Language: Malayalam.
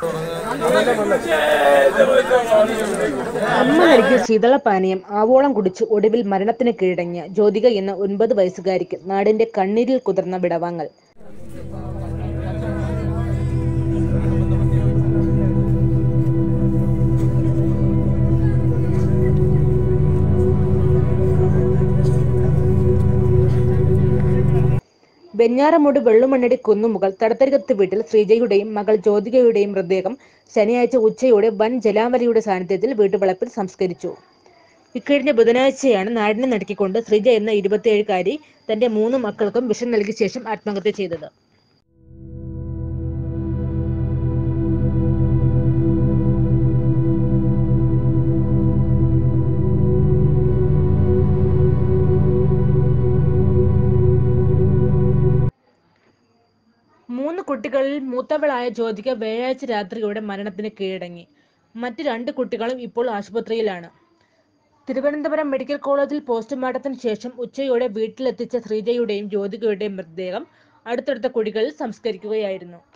അമ്മ നൽകിയ ശീതളപാനീയം ആവോളം കുടിച്ച് ഒടുവിൽ മരണത്തിന് കീഴടങ്ങിയ ജ്യോതിക എന്ന ഒൻപത് വയസ്സുകാരിക്ക് നാടിന്റെ കണ്ണീരിൽ കുതിർന്ന വിടവാങ്ങൽ വെഞ്ഞാറമൂട് വെള്ളുമണ്ണടി കുന്നുമുകൾ തടത്തരികത്ത് വീട്ടിൽ ശ്രീജയുടെയും മകൾ ജ്യോതികയുടെയും മൃതദേഹം ശനിയാഴ്ച ഉച്ചയോടെ വൻ ജലാവലിയുടെ സാന്നിധ്യത്തിൽ വീട്ടുവളപ്പിൽ സംസ്കരിച്ചു ഇക്കഴിഞ്ഞ ബുധനാഴ്ചയാണ് നാടിനെ നടുക്കിക്കൊണ്ട് ശ്രീജ എന്ന ഇരുപത്തിയേഴുകാരി തന്റെ മൂന്ന് മക്കൾക്കും വിഷം നൽകിയ ശേഷം ആത്മഹത്യ ചെയ്തത് മൂന്ന് കുട്ടികളിൽ മൂത്തവളായ ജ്യോതിക വ്യാഴാഴ്ച രാത്രിയോടെ മരണത്തിന് കീഴടങ്ങി മറ്റ് രണ്ട് കുട്ടികളും ഇപ്പോൾ ആശുപത്രിയിലാണ് തിരുവനന്തപുരം മെഡിക്കൽ കോളേജിൽ പോസ്റ്റ്മോർട്ടത്തിന് ശേഷം ഉച്ചയോടെ വീട്ടിലെത്തിച്ച ശ്രീജയുടെയും ജ്യോതികയുടെയും മൃതദേഹം അടുത്തടുത്ത കുഴികളിൽ സംസ്കരിക്കുകയായിരുന്നു